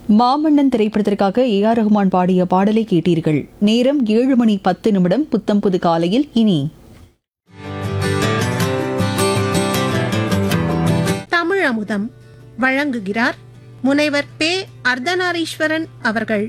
மாமன்னன் திரைப்படத்திற்காக A R Rahman பாடிய பாடலை கேட்டீர்கள் நேரம் ஏழு மணி பத்து நிமிடம் புத்தம் புது காலையில் இனி தமிழ் அமுதம் வழங்குகிறார் முனைவர் பே அர்த்தநாரீஸ்வரன் அவர்கள்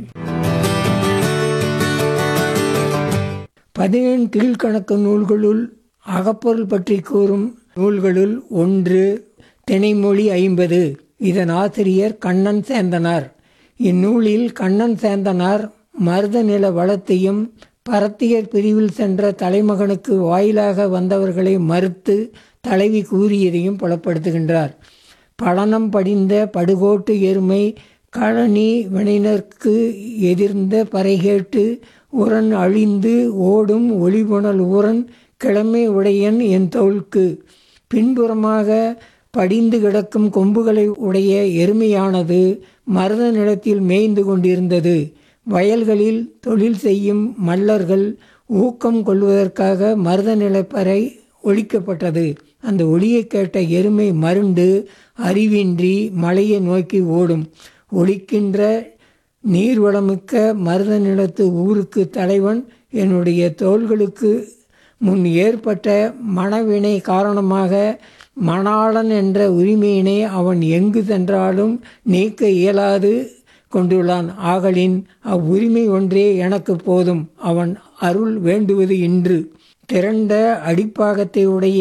பதினெண் கீழ்கணக்கு நூல்களுள் அகப்பொருள் பற்றி கூறும் நூல்களுள் ஒன்று திணைமொழி ஐம்பது இதன் ஆசிரியர் கண்ணன் சேந்தனார் இந்நூலில் கண்ணன் சேந்தனார் மருத நில வளத்தையும் பரத்தியர் பிரிவில் சென்ற தலைமகனுக்கு வாயிலாக வந்தவர்களை மறுத்து தலைவி கூறியதையும் புலப்படுத்துகின்றார் பழனம் படிந்த படுகோட்டு எருமை கழனி வினைனர்க்கு எதிர்ந்த பறைகேட்டு உரன் அழிந்து ஓடும் ஒளிபுணல் ஊரன் கிழமை உடையன் என் தோள்க்கு பின்புறமாக படிந்து கிடக்கும் கொம்புகளை உடைய எருமையானது மருத நிலத்தில் மேய்ந்து கொண்டிருந்தது வயல்களில் தொழில் செய்யும் மல்லர்கள் ஊக்கம் கொள்வதற்காக மருத நிலப்பறை ஒழிக்கப்பட்டது அந்த ஒளியை கேட்ட எருமை மருண்டு அறிவின்றி மலையை நோக்கி ஓடும் ஒழிக்கின்ற நீர்வளமிக்க மருத நிலத்து ஊருக்கு தலைவன் என்னுடைய தோள்களுக்கு முன் ஏற்பட்ட மனவினை காரணமாக மணாளன் என்ற உரிமையினை அவன் எங்கு சென்றாலும் நீக்க இயலாது கொண்டுள்ளான் ஆகலின் அவ்வுரிமை ஒன்றே எனக்கு போதும் அவன் அருள் வேண்டுவது இன்று திரண்ட அடிப்பாகத்தை உடைய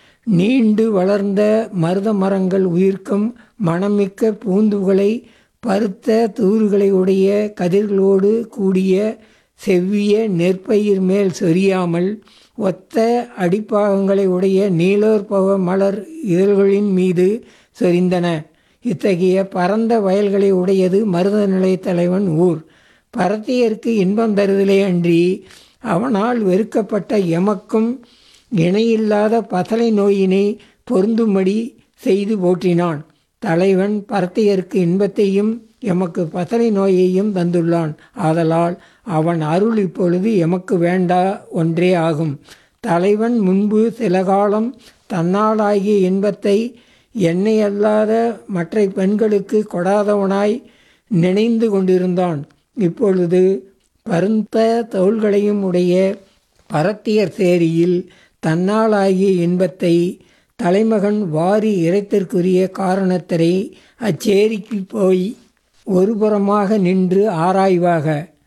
நீண்டு வளர்ந்த மருத மரங்கள் உயிர்க்கும் மணமிக்க பூந்துகளை பருத்த தூறுகளை உடைய கதிர்களோடு கூடிய செவ்விய நெற்பயிர் மேல் சொரியாமல் ஒத்த அடிப்பாகங்களை உடைய நீலோற்பவ மலர் இதழ்களின் மீது சொரிந்தன இத்தகைய பரந்த வயல்களை உடையது மருத நிலைய தலைவன் ஊர் பரத்தியருக்கு இன்பம் தருதலே அன்றி அவனால் வெறுக்கப்பட்ட எமக்கும் இணையில்லாத பசலை நோயினை பொருந்தும்படி செய்து போற்றினான் தலைவன் பரத்தையருக்கு இன்பத்தையும் எமக்கு பசலை நோயையும் தந்துள்ளான் ஆதலால் அவன் அருள் இப்பொழுது எமக்கு வேண்டா ஒன்றே ஆகும் தலைவன் முன்பு சில காலம் தன்னாலாகிய இன்பத்தை என்னை அல்லாத மற்ற பெண்களுக்கு கொடாதவனாய் நினைந்து கொண்டிருந்தான் இப்பொழுது பருந்த தோள்களையும் உடைய பரத்தியர் சேரியில் தன்னாலாகிய இன்பத்தை தலைமகன் வாரி இறைத்திற்குரிய காரணத்தரை அச்சேரிக்கு போய் ஒருபுறமாக நின்று ஆராய்வாக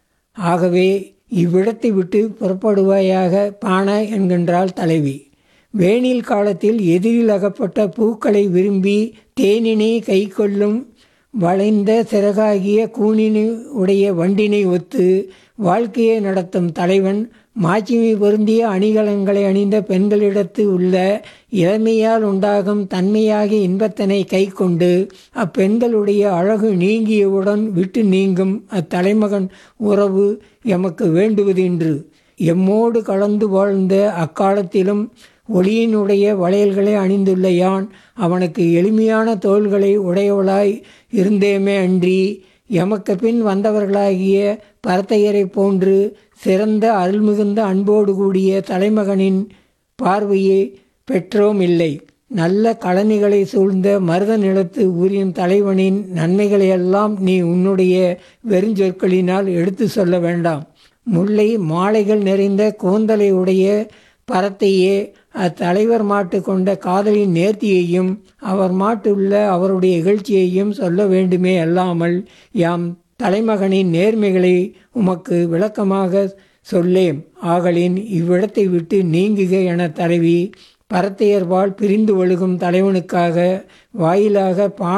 ஆகவே இவ்விடத்தை விட்டு புறப்படுவாயாக பான என்கின்றாள் தலைவி வேனில் காலத்தில் எதிரில் அகப்பட்ட பூக்களை விரும்பி தேனினை கை கொள்ளும் வளைந்த சிறகாகிய கூனினை உடைய வண்டினை ஒத்து வாழ்க்கையை நடத்தும் தலைவன் மாட்சிமை பொருந்திய அணிகலன்களை அணிந்த பெண்களிடத்து உள்ள இளமையால் உண்டாகும் தன்மையாகிய இன்பத்தினை கை கொண்டு அப்பெண்களுடைய அழகு நீங்கியவுடன் விட்டு நீங்கும் அத்தலைமகன் உறவு எமக்கு வேண்டுவதென்று எம்மோடு கலந்து வாழ்ந்த அக்காலத்திலும் ஒளியினுடைய வளையல்களை அணிந்துள்ள யான் அவனுக்கு எளிமையான தோள்களை உடையவளாய் இருந்தேமே அன்றி எமக்கு பின் வந்தவர்களாகிய பரத்தையரைப் போன்று சிறந்த அருள்மிகுந்த அன்போடு கூடிய தலைமகனின் பார்வையை பெற்றோம் இல்லை நல்ல கழனிகளை சூழ்ந்த மருத நிலத்து ஊரின் தலைவனின் நன்மைகளையெல்லாம் நீ உன்னுடைய வெறுஞ்சொற்களினால் எடுத்து சொல்ல வேண்டாம் முல்லை மாலைகள் நிறைந்த கூந்தலை உடைய பரத்தையே அத்தலைவர் மாட்டு கொண்ட காதலின் நேர்த்தியையும் அவர் மாட்டுள்ள அவருடைய இகழ்ச்சியையும் சொல்ல வேண்டுமே அல்லாமல் யாம் தலைமகனின் நேர்மைகளை உமக்கு விளக்கமாக சொல்லேம் ஆகலின் இவ்விடத்தை விட்டு நீங்குக என தலைவி பரத்தையர்வாள் பிரிந்து ஒழுகும் தலைவனுக்காக வாயிலாக பா